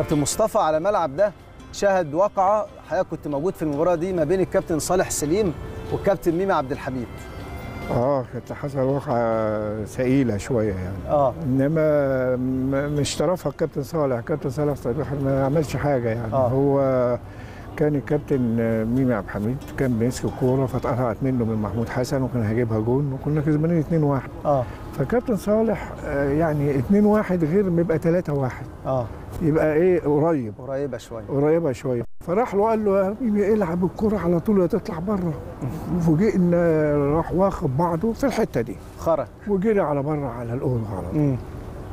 كابتن مصطفى على الملعب ده شهد واقعه حضرتك كنت موجود في المباراه دي ما بين الكابتن صالح سليم والكابتن ميمي عبد الحميد اه كانت حصل واقعة ثقيلة شوية يعني اه انما م- مش طرفها الكابتن صالح الكابتن صالح صراحة ما عملش حاجة يعني آه. هو كان الكابتن ميمي عبد الحميد كان بيمسك الكورة فاتقطعت منه من محمود حسن وكان هيجيبها جون وكنا كسبانين 2-1 اه فكابتن صالح آه، يعني 2-1 غير ما يبقى 3-1 اه يبقى ايه قريب قريبه شويه قريبه شويه فراح له قال له يا حبيبي العب الكرة على طول يا تطلع بره وفوجئنا راح واخد بعضه في الحته دي خرج وجري على بره على الاوضه على طول امم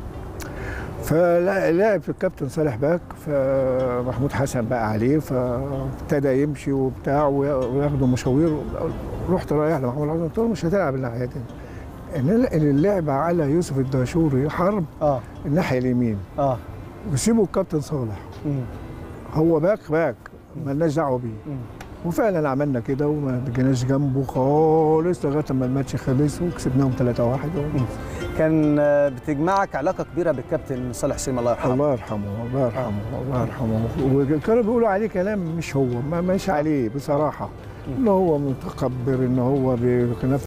فلعب في الكابتن صالح باك فمحمود حسن بقى عليه فابتدى يمشي وبتاع وياخدوا مشاوير رحت رايح لمحمود حسن قلت له مش هتلعب الناحيه دي ان اللعب على يوسف الدهشوري حرب اه الناحيه اليمين اه وسيبوا الكابتن صالح امم هو باك باك مالناش دعوه بيه مم. وفعلا عملنا كده وما جيناش جنبه خالص لغايه ما الماتش خلص وكسبناهم 3 1 كان آه، بتجمعك علاقه كبيره بالكابتن صالح سليم الله يرحمه الله يرحمه الله يرحمه الله يرحمه وكانوا بيقولوا عليه كلام مش هو ما مش عليه بصراحه ان هو متكبر ان هو بينافس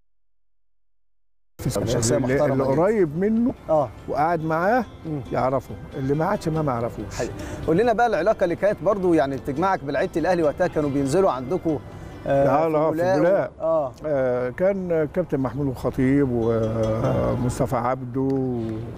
شخصية اللي, محترمة اللي جدا. قريب منه اه وقعد معاه مم. يعرفه اللي ما عادش ما معرفوش حقيقي. قول لنا بقى العلاقه اللي كانت برضو يعني بتجمعك بلعيبه الاهلي وقتها كانوا بينزلوا عندكم لا، لا، في الولاء الولاء. و- اه آه، كان كابتن محمود الخطيب ومصطفى عبده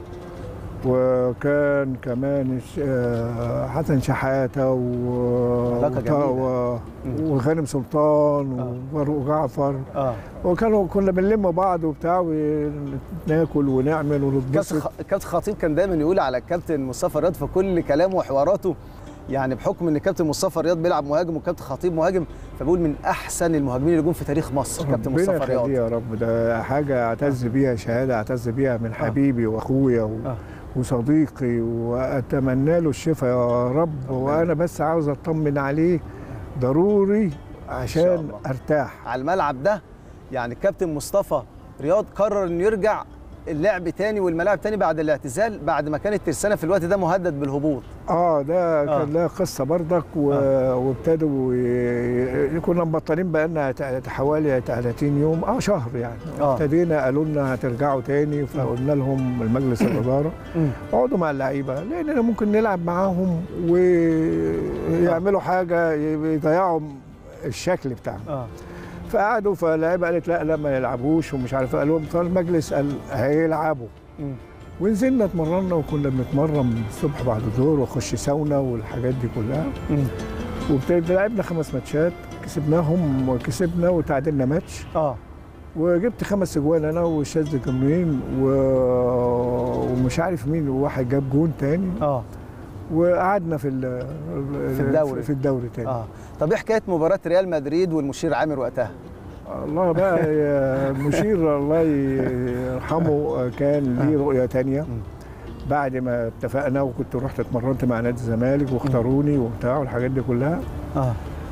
وكان كمان ش- آه، حسن شحاته و- علاقة جميلة. و- مم. وغانم سلطان وفاروق جعفر اه وكانوا كنا بنلم بعض وبتاع وناكل ونعمل كابتن ونتبسط خ- كابتن خطيب كان دايما يقول على الكابتن مصطفى رياض في كل كلامه وحواراته يعني بحكم ان كابتن مصطفى رياض بيلعب مهاجم وكابتن خطيب مهاجم فبقول من احسن المهاجمين اللي جم في تاريخ مصر كابتن ربنا مصطفى رياض يخليه يا رب ده حاجه اعتز بيها شهاده اعتز بيها من حبيبي واخويا و... آه. وصديقي واتمنى له الشفاء يا رب وانا بس عاوز اطمن عليه ضروري شاء عشان الله. ارتاح على الملعب ده يعني كابتن مصطفى رياض قرر انه يرجع اللعب تاني والملاعب تاني بعد الاعتزال بعد ما كانت ترسانة في الوقت ده مهدد بالهبوط اه ده آه. كان لها قصه برضك و... وابتدوا ي... كنا مبطلين بقالنا ت- حوالي 30 يوم اه شهر يعني آه. ابتدينا قالوا لنا هترجعوا تاني فقلنا لهم المجلس الاداره اقعدوا مع اللعيبه لاننا ممكن نلعب معاهم ويعملوا حاجه يضيعوا الشكل بتاعهم اه فقعدوا فاللعيبه قالت لا لا ما يلعبوش ومش عارف قالوا فالمجلس قال هيلعبوا مم. ونزلنا اتمرنا وكنا بنتمرن الصبح بعد الظهر واخش ساونا والحاجات دي كلها مم. وابتدينا لعبنا خمس ماتشات كسبناهم وكسبنا وتعادلنا ماتش اه وجبت خمس اجوان انا وشاذ جمرين و... ومش عارف مين وواحد جاب جون تاني اه وقعدنا في ال... في الدوري. في الدوري تاني اه طب ايه حكايه مباراه ريال مدريد والمشير عامر وقتها الله بقى يا مشير الله يرحمه كان ليه رؤيه تانية بعد ما اتفقنا وكنت رحت اتمرنت مع نادي الزمالك واختاروني وبتاع والحاجات دي كلها اه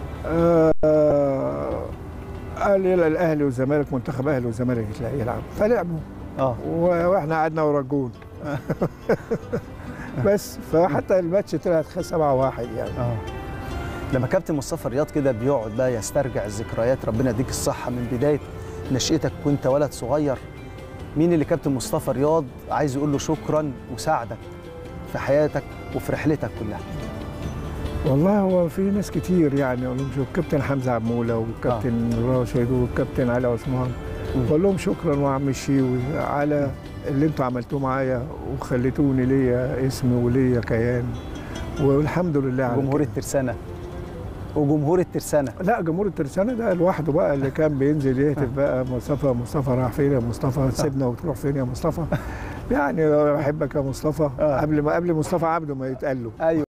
آه قال يلا الاهلي والزمالك منتخب اهلي والزمالك يتلاقي يلعب فلعبوا اه و- واحنا قعدنا ورا الجون بس فحتى الماتش طلعت 7 1 يعني اه لما كابتن مصطفى رياض كده بيقعد بقى يسترجع الذكريات ربنا يديك الصحه من بدايه نشأتك وانت ولد صغير مين اللي كابتن مصطفى رياض عايز يقول له شكرا وساعدك في حياتك وفي رحلتك كلها والله هو في ناس كتير يعني اقول لهم شوف كابتن حمزه عموله والكابتن راشد والكابتن علي عثمان مم. بقول لهم شكرا وعم الشيوي على اللي انتوا عملتوه معايا وخليتوني ليا اسم وليا كيان والحمد لله على جمهور كده. الترسانه وجمهور الترسانه لا جمهور الترسانة ده لوحده بقى اللي كان بينزل يهتف بقى مصطفى مصطفى راح فين يا مصطفى تسيبنا وتروح فين يا مصطفى يعني بحبك يا مصطفى آه. قبل ما قبل مصطفى عبده ما يتقال له ايوه